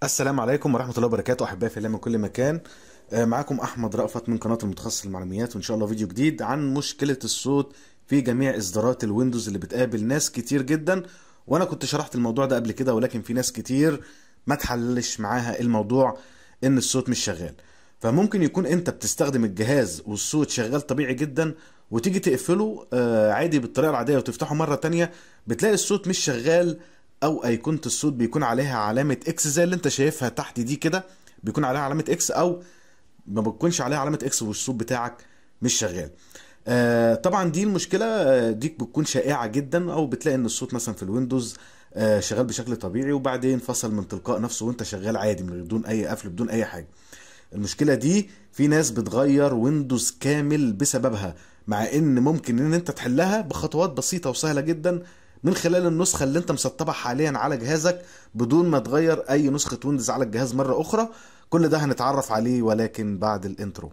السلام عليكم ورحمة الله وبركاته أحبائي في الله من كل مكان آه، معاكم أحمد رأفت من قناة المتخصص المعلومات وإن شاء الله فيديو جديد عن مشكلة الصوت في جميع إصدارات الويندوز اللي بتقابل ناس كتير جدا وأنا كنت شرحت الموضوع ده قبل كده ولكن في ناس كتير ما تحلش معاها الموضوع إن الصوت مش شغال فممكن يكون أنت بتستخدم الجهاز والصوت شغال طبيعي جدا وتيجي تقفله آه، عادي بالطريقة العادية وتفتحه مرة تانية بتلاقي الصوت مش شغال او ايقونه الصوت بيكون عليها علامه اكس زي اللي انت شايفها تحت دي كده بيكون عليها علامه اكس او ما بتكونش عليها علامه اكس والصوت بتاعك مش شغال آه طبعا دي المشكله آه، دي بتكون شائعه جدا او بتلاقي ان الصوت مثلا في الويندوز آه شغال بشكل طبيعي وبعدين فصل من تلقاء نفسه وانت شغال عادي من بدون اي قفل بدون اي حاجه المشكله دي في ناس بتغير ويندوز كامل بسببها مع ان ممكن ان انت تحلها بخطوات بسيطه وسهله جدا من خلال النسخه اللي انت مسطبها حاليا على جهازك بدون ما تغير اي نسخه ويندوز على الجهاز مره اخرى كل ده هنتعرف عليه ولكن بعد الانترو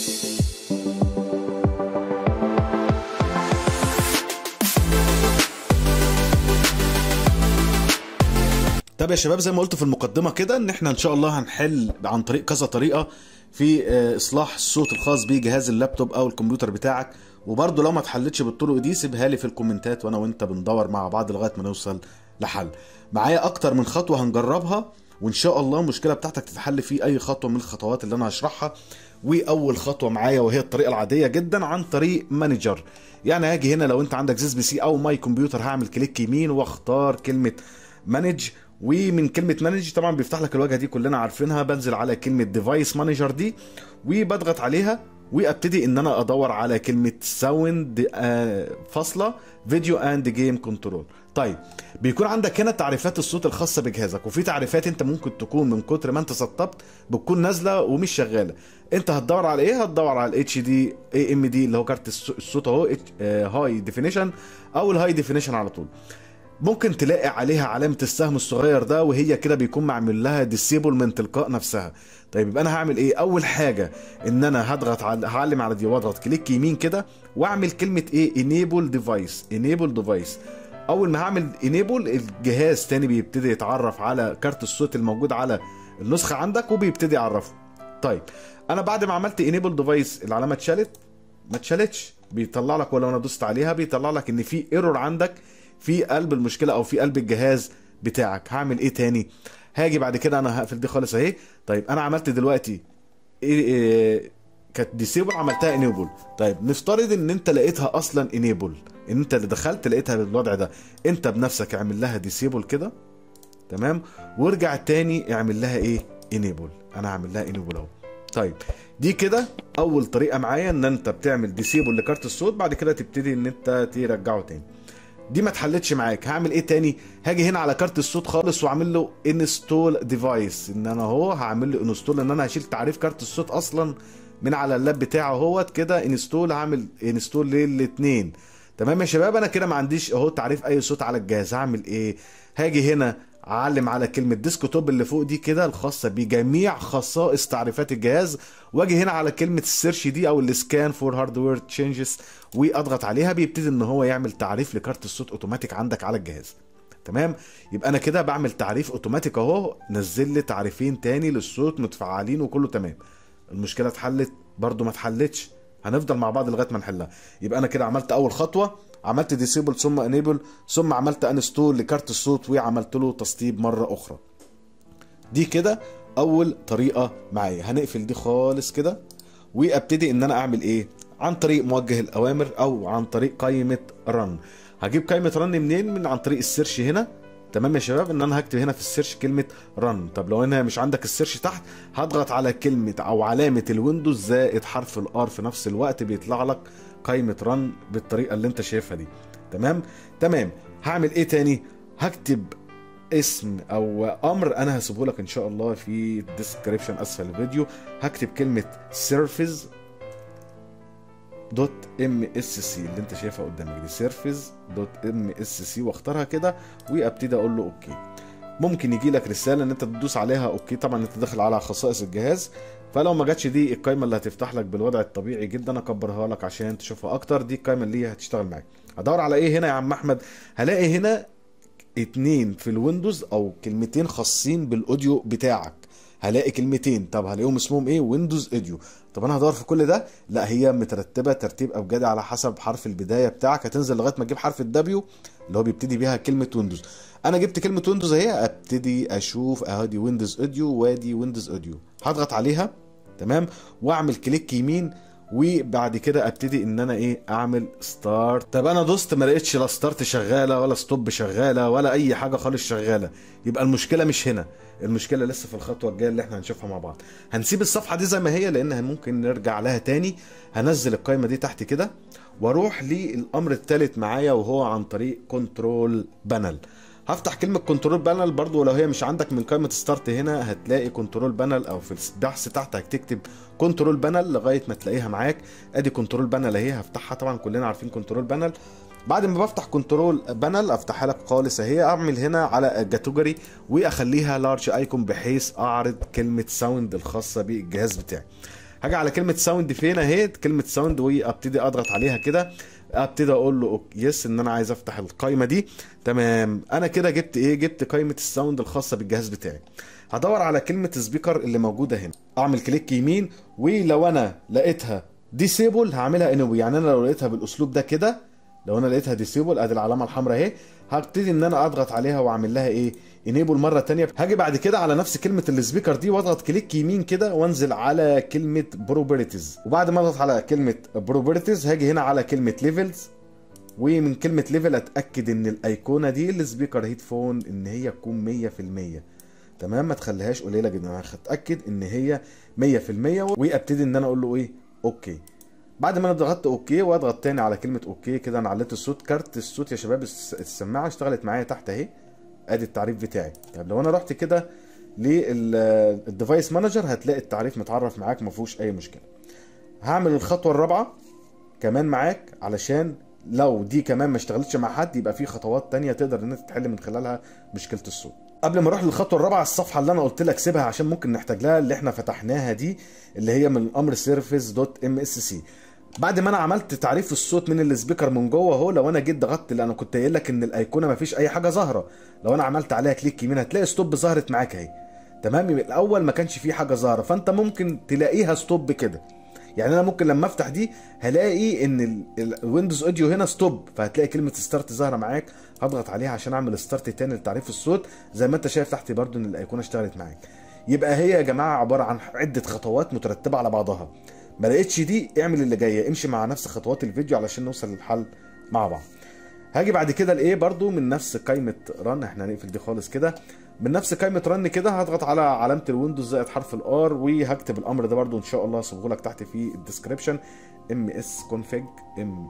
طب يا شباب زي ما قلت في المقدمه كده ان احنا ان شاء الله هنحل عن طريق كذا طريقه في آه، اصلاح الصوت الخاص بجهاز اللابتوب او الكمبيوتر بتاعك وبرضه لو ما اتحلتش بالطرق دي سيبها لي في الكومنتات وانا وانت بندور مع بعض لغايه ما نوصل لحل معايا اكتر من خطوه هنجربها وان شاء الله المشكله بتاعتك تتحل في اي خطوه من الخطوات اللي انا هشرحها واول خطوه معايا وهي الطريقه العاديه جدا عن طريق مانجر يعني هاجي هنا لو انت عندك زيز بي سي او ماي كمبيوتر هعمل كليك يمين واختار كلمه مانج ومن كلمه مانج طبعا بيفتح لك الواجهه دي كلنا عارفينها بنزل على كلمه ديفايس مانجر دي وبضغط عليها وابتدي ان انا ادور على كلمه ساوند فاصله فيديو اند جيم كنترول طيب بيكون عندك هنا تعريفات الصوت الخاصه بجهازك وفي تعريفات انت ممكن تكون من كتر ما انت سطبت بتكون نازله ومش شغاله انت هتدور على ايه هتدور على الاتش دي اي ام دي اللي هو كارت الص- الصوت اهو هاي ديفينيشن او الهاي ديفينيشن على طول ممكن تلاقي عليها علامة السهم الصغير ده وهي كده بيكون معمول لها ديسيبل من تلقاء نفسها طيب يبقى انا هعمل ايه اول حاجة ان انا هضغط على هعلم على دي واضغط كليك يمين كده واعمل كلمة ايه enable device enable device اول ما هعمل enable الجهاز تاني بيبتدي يتعرف على كارت الصوت الموجود على النسخة عندك وبيبتدي يعرفه طيب انا بعد ما عملت enable device العلامة اتشالت ما اتشالتش بيطلع لك ولو انا دوست عليها بيطلع لك ان في ايرور عندك في قلب المشكله او في قلب الجهاز بتاعك هعمل ايه تاني هاجي بعد كده انا هقفل دي خالص اهي طيب انا عملت دلوقتي إيه إيه كانت ديسيبل عملتها انيبل طيب نفترض ان انت لقيتها اصلا انيبل ان انت اللي دخلت لقيتها بالوضع ده انت بنفسك اعمل لها ديسيبل كده تمام وارجع تاني اعمل لها ايه انيبل انا هعمل لها انيبل اهو طيب دي كده اول طريقه معايا ان انت بتعمل ديسيبل لكارت الصوت بعد كده تبتدي ان انت ترجعه تاني دي ما اتحلتش معاك هعمل ايه تاني هاجي هنا على كارت الصوت خالص واعمل له انستول ديفايس ان انا اهو هعمل له انستول ان انا هشيل تعريف كارت الصوت اصلا من على اللاب بتاعه اهوت كده انستول هعمل انستول للاثنين تمام يا شباب انا كده ما عنديش اهو تعريف اي صوت على الجهاز هعمل ايه هاجي هنا اعلم على كلمه ديسك توب اللي فوق دي كده الخاصه بجميع خصائص تعريفات الجهاز واجي هنا على كلمه السيرش دي او السكان فور هاردوير تشينجز واضغط عليها بيبتدي ان هو يعمل تعريف لكارت الصوت اوتوماتيك عندك على الجهاز تمام يبقى انا كده بعمل تعريف اوتوماتيك اهو نزل لي تعريفين تاني للصوت متفعلين وكله تمام المشكله اتحلت برضو ما اتحلتش هنفضل مع بعض لغايه ما نحلها يبقى انا كده عملت اول خطوه عملت ديسيبل ثم انيبل ثم عملت انستول لكارت الصوت وعملت له تسطيب مره اخرى دي كده اول طريقه معايا هنقفل دي خالص كده وابتدي ان انا اعمل ايه عن طريق موجه الاوامر او عن طريق قائمه رن هجيب قائمه رن منين من عن طريق السيرش هنا تمام يا شباب ان انا هكتب هنا في السيرش كلمه رن طب لو انا مش عندك السيرش تحت هضغط على كلمه او علامه الويندوز زائد حرف الار في نفس الوقت بيطلع لك قائمه رن بالطريقه اللي انت شايفها دي تمام تمام هعمل ايه تاني هكتب اسم او امر انا هسيبه لك ان شاء الله في الديسكريبشن اسفل الفيديو هكتب كلمه سيرفيس دوت ام اس سي اللي انت شايفها قدامك دي سيرفيس دوت ام اس سي واختارها كده وابتدي اقول له اوكي ممكن يجي لك رساله ان انت تدوس عليها اوكي طبعا انت داخل على خصائص الجهاز فلو ما جاتش دي القائمه اللي هتفتح لك بالوضع الطبيعي جدا اكبرها لك عشان تشوفها اكتر دي القائمه اللي هي هتشتغل معاك هدور على ايه هنا يا عم احمد هلاقي هنا اتنين في الويندوز او كلمتين خاصين بالاوديو بتاعك هلاقي كلمتين طب هلاقيهم اسمهم ايه ويندوز اوديو طب انا هدور في كل ده لا هي مترتبه ترتيب ابجدي على حسب حرف البدايه بتاعك هتنزل لغايه ما تجيب حرف الدبليو اللي هو بيبتدي بيها كلمه ويندوز انا جبت كلمه ويندوز اهي ابتدي اشوف اهدي ويندوز اوديو وادي ويندوز اوديو هضغط عليها تمام واعمل كليك يمين وبعد كده ابتدي ان انا ايه اعمل ستارت طب انا دوست ما لقيتش لا ستارت شغاله ولا ستوب شغاله ولا اي حاجه خالص شغاله يبقى المشكله مش هنا المشكله لسه في الخطوه الجايه اللي احنا هنشوفها مع بعض هنسيب الصفحه دي زي ما هي لانها ممكن نرجع لها تاني هنزل القائمه دي تحت كده واروح للامر الثالث معايا وهو عن طريق كنترول بانل هفتح كلمة كنترول بانل برضو لو هي مش عندك من قائمة ستارت هنا هتلاقي كنترول بانل او في البحث تحت هتكتب كنترول بانل لغاية ما تلاقيها معاك ادي كنترول بانل اهي هفتحها طبعا كلنا عارفين كنترول بانل بعد ما بفتح كنترول بانل افتحها لك خالص اهي اعمل هنا على الجاتوجري واخليها لارج ايكون بحيث اعرض كلمة ساوند الخاصة بالجهاز بتاعي هاجي على كلمة ساوند فين اهي كلمة ساوند وابتدي اضغط عليها كده ابتدي اقول له يس ان انا عايز افتح القايمه دي تمام انا كده جبت ايه جبت قائمه الساوند الخاصه بالجهاز بتاعي هدور على كلمه سبيكر اللي موجوده هنا اعمل كليك يمين ولو انا لقيتها ديسيبل هعملها انوي يعني انا لو لقيتها بالاسلوب ده كده لو انا لقيتها ديسيبل ادي العلامه الحمراء اهي هبتدي ان انا اضغط عليها واعمل لها ايه انيبل مره تانية هاجي بعد كده على نفس كلمه السبيكر دي واضغط كليك يمين كده وانزل على كلمه بروبرتيز وبعد ما اضغط على كلمه بروبرتيز هاجي هنا على كلمه ليفلز ومن كلمه ليفل اتاكد ان الايقونه دي السبيكر هيدفون ان هي تكون 100% تمام ما تخليهاش قليله جدا انا هتاكد ان هي 100% وابتدي ان انا اقول له ايه اوكي بعد ما انا ضغطت اوكي واضغط تاني على كلمه اوكي كده انا عليت الصوت كارت الصوت يا شباب السماعه اشتغلت معايا تحت اهي ادي التعريف بتاعي طب لو انا رحت كده للديفايس مانجر هتلاقي التعريف متعرف معاك ما فيهوش اي مشكله هعمل الخطوه الرابعه كمان معاك علشان لو دي كمان ما اشتغلتش مع حد يبقى في خطوات تانية تقدر ان انت تحل من خلالها مشكله الصوت قبل ما اروح للخطوه الرابعه الصفحه اللي انا قلت لك سيبها عشان ممكن نحتاج لها اللي احنا فتحناها دي اللي هي من امر سيرفيس دوت ام اس سي بعد ما انا عملت تعريف الصوت من السبيكر من جوه اهو لو انا جيت ضغطت اللي انا كنت قايل لك ان الايقونه ما فيش اي حاجه ظاهره لو انا عملت عليها كليك يمين هتلاقي ستوب ظهرت معاك اهي تمام يبقى الاول ما كانش فيه حاجه ظاهره فانت ممكن تلاقيها ستوب كده يعني انا ممكن لما افتح دي هلاقي ان الويندوز اوديو هنا ستوب فهتلاقي كلمه ستارت ظاهره معاك هضغط عليها عشان اعمل ستارت تاني لتعريف الصوت زي ما انت شايف تحت برضو ان الايقونه اشتغلت معاك يبقى هي يا جماعه عباره عن عده خطوات مترتبه على بعضها ما لقيتش دي اعمل اللي جايه امشي مع نفس خطوات الفيديو علشان نوصل للحل مع بعض هاجي بعد كده لايه برضو من نفس قائمه رن احنا هنقفل دي خالص كده من نفس قائمه رن كده هضغط على علامه الويندوز زائد حرف الار وهكتب الامر ده برضو ان شاء الله هسيبه لك تحت في الديسكربشن ام اس كونفيج ام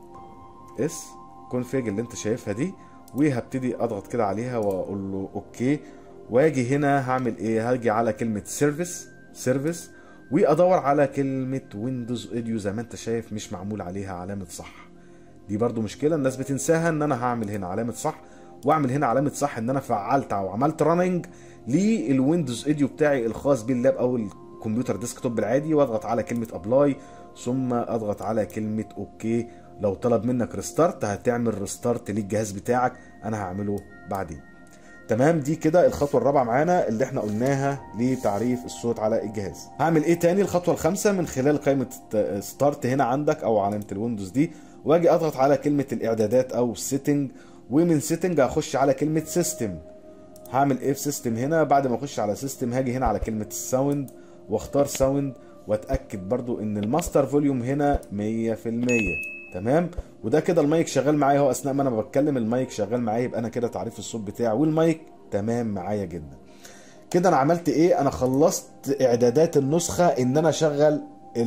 اس كونفيج اللي انت شايفها دي وهبتدي اضغط كده عليها واقول له اوكي واجي هنا هعمل ايه هاجي على كلمه سيرفيس سيرفيس وادور على كلمه ويندوز اوديو زي ما انت شايف مش معمول عليها علامه صح دي برضو مشكله الناس بتنساها ان انا هعمل هنا علامه صح واعمل هنا علامه صح ان انا فعلت او عملت راننج للويندوز اوديو بتاعي الخاص باللاب او الكمبيوتر ديسكتوب العادي واضغط على كلمه ابلاي ثم اضغط على كلمه اوكي لو طلب منك ريستارت هتعمل ريستارت للجهاز بتاعك انا هعمله بعدين تمام دي كده الخطوه الرابعه معانا اللي احنا قلناها لتعريف الصوت على الجهاز هعمل ايه تاني الخطوه الخامسه من خلال قائمه ستارت هنا عندك او علامه الويندوز دي واجي اضغط على كلمه الاعدادات او سيتنج ومن سيتنج هخش على كلمه سيستم هعمل ايه في سيستم هنا بعد ما اخش على سيستم هاجي هنا على كلمه الساوند واختار ساوند واتاكد برضو ان الماستر فوليوم هنا 100% تمام وده كده المايك شغال معايا اهو اثناء ما انا بتكلم المايك شغال معايا يبقى انا كده تعريف الصوت بتاعي والمايك تمام معايا جدا كده انا عملت ايه انا خلصت اعدادات النسخه ان انا اشغل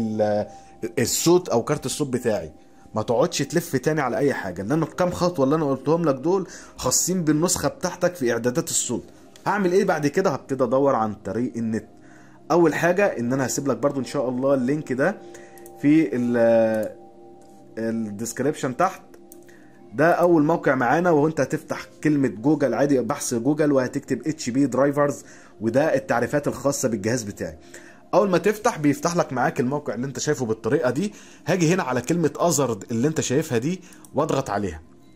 الصوت او كارت الصوت بتاعي ما تقعدش تلف تاني على اي حاجه لان الكام خطوه اللي انا قلتهم لك دول خاصين بالنسخه بتاعتك في اعدادات الصوت هعمل ايه بعد كده هبتدي ادور عن طريق النت اول حاجه ان انا هسيب لك برضو ان شاء الله اللينك ده في الديسكريبشن تحت ده اول موقع معانا وهو انت هتفتح كلمه جوجل عادي بحث جوجل وهتكتب اتش بي درايفرز وده التعريفات الخاصه بالجهاز بتاعي اول ما تفتح بيفتح لك معاك الموقع اللي انت شايفه بالطريقه دي هاجي هنا على كلمه ازرد اللي انت شايفها دي واضغط عليها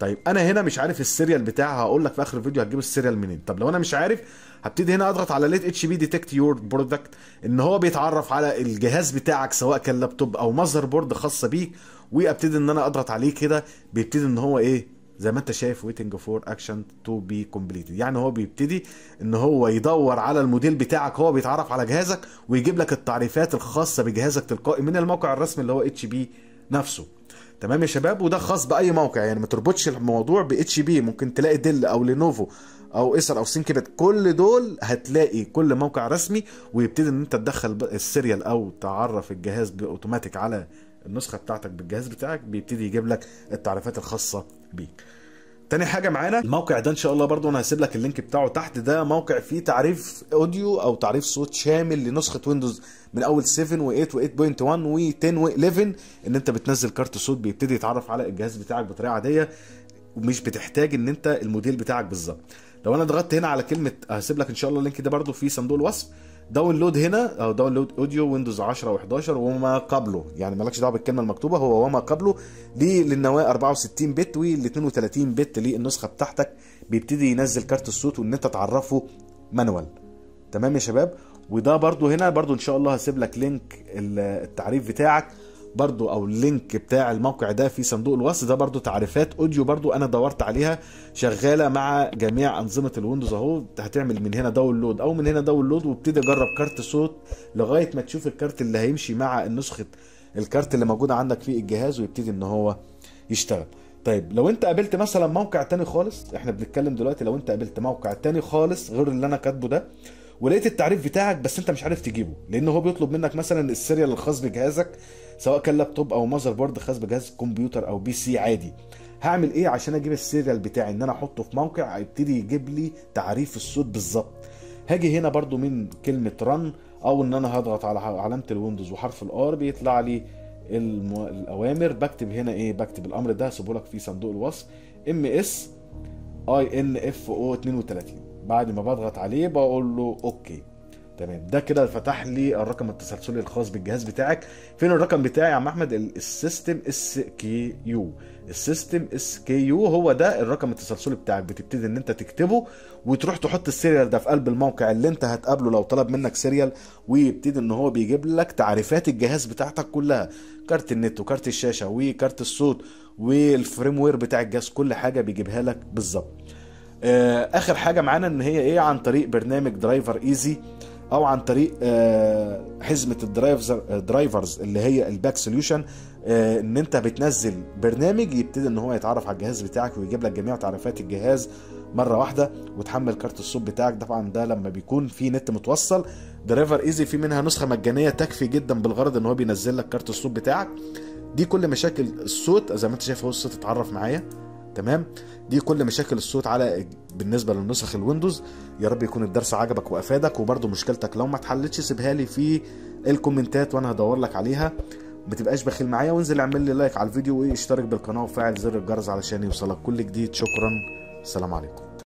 طيب انا هنا مش عارف السيريال بتاعها هقول لك في اخر الفيديو هتجيب السيريال منين طب لو انا مش عارف هبتدي هنا اضغط على ليت اتش بي ديتكت يور برودكت ان هو بيتعرف على الجهاز بتاعك سواء كان لابتوب او ماذر بورد خاصه بيك وابتدي ان انا اضغط عليه كده بيبتدي ان هو ايه زي ما انت شايف waiting for action to be completed يعني هو بيبتدي ان هو يدور على الموديل بتاعك هو بيتعرف على جهازك ويجيب لك التعريفات الخاصه بجهازك تلقائي من الموقع الرسمي اللي هو اتش بي نفسه تمام يا شباب وده خاص باي موقع يعني ما تربطش الموضوع ب اتش بي ممكن تلاقي ديل او لينوفو او ايسر او سينكبت كل دول هتلاقي كل موقع رسمي ويبتدي ان انت تدخل السيريال او تعرف الجهاز باوتوماتيك على النسخه بتاعتك بالجهاز بتاعك بيبتدي يجيب لك التعريفات الخاصه بيك تاني حاجه معانا الموقع ده ان شاء الله برضو انا هسيب لك اللينك بتاعه تحت ده موقع فيه تعريف اوديو او تعريف صوت شامل لنسخه ويندوز من اول 7 و8 و8.1 و10 و11 ان انت بتنزل كارت صوت بيبتدي يتعرف على الجهاز بتاعك بطريقه عاديه ومش بتحتاج ان انت الموديل بتاعك بالظبط لو انا ضغطت هنا على كلمه هسيب لك ان شاء الله اللينك ده برضو في صندوق الوصف داونلود هنا او داونلود اوديو ويندوز 10 و11 وما قبله يعني مالكش دعوه بالكلمه المكتوبه هو وما قبله دي للنواه 64 بت وال 32 بت للنسخه بتاعتك بيبتدي ينزل كارت الصوت وان انت تعرفه مانوال تمام يا شباب وده برضو هنا برضو ان شاء الله هسيب لك لينك التعريف بتاعك برضو او اللينك بتاع الموقع ده في صندوق الوصف ده برضو تعريفات اوديو برضو انا دورت عليها شغاله مع جميع انظمه الويندوز اهو هتعمل من هنا داونلود او من هنا داونلود وابتدي اجرب كارت صوت لغايه ما تشوف الكارت اللي هيمشي مع النسخه الكارت اللي موجود عندك في الجهاز ويبتدي ان هو يشتغل طيب لو انت قابلت مثلا موقع تاني خالص احنا بنتكلم دلوقتي لو انت قابلت موقع تاني خالص غير اللي انا كاتبه ده ولقيت التعريف بتاعك بس انت مش عارف تجيبه لان هو بيطلب منك مثلا السيريال الخاص بجهازك سواء كان لابتوب او ماذر بورد خاص بجهاز كمبيوتر او بي سي عادي هعمل ايه عشان اجيب السيريال بتاعي ان انا احطه في موقع يبتدي يجيب لي تعريف الصوت بالظبط هاجي هنا برضو من كلمه رن او ان انا هضغط على علامه الويندوز وحرف الار بيطلع لي المو... الاوامر بكتب هنا ايه بكتب الامر ده هسيبه لك في صندوق الوصف ام اس اي ان اف او 32 بعد ما بضغط عليه بقول له اوكي تمام ده كده فتح لي الرقم التسلسلي الخاص بالجهاز بتاعك فين الرقم بتاعي يا عم احمد السيستم اس كي يو السيستم اس كي يو هو ده الرقم التسلسلي بتاعك بتبتدي ان انت تكتبه وتروح تحط السيريال ده في قلب الموقع اللي انت هتقابله لو طلب منك سيريال ويبتدي ان هو بيجيب لك تعريفات الجهاز بتاعتك كلها كارت النت وكارت الشاشه وكارت الصوت والفريم وير بتاع الجهاز كل حاجه بيجيبها لك بالظبط اخر حاجه معانا ان هي ايه عن طريق برنامج درايفر ايزي او عن طريق حزمه الدرايفرز درايفرز اللي هي الباك سوليوشن ان انت بتنزل برنامج يبتدي ان هو يتعرف على الجهاز بتاعك ويجيب لك جميع تعريفات الجهاز مره واحده وتحمل كارت الصوت بتاعك طبعا ده لما بيكون في نت متوصل درايفر ايزي في منها نسخه مجانيه تكفي جدا بالغرض ان هو بينزل لك كارت الصوت بتاعك دي كل مشاكل الصوت زي ما انت شايف اهو الصوت اتعرف معايا تمام دي كل مشاكل الصوت على بالنسبه للنسخ الويندوز يا رب يكون الدرس عجبك وافادك وبرده مشكلتك لو ما اتحلتش سيبها لي في الكومنتات وانا هدور لك عليها ما تبقاش بخيل معايا وانزل اعمل لي لايك على الفيديو واشترك بالقناه وفعل زر الجرس علشان يوصلك كل جديد شكرا السلام عليكم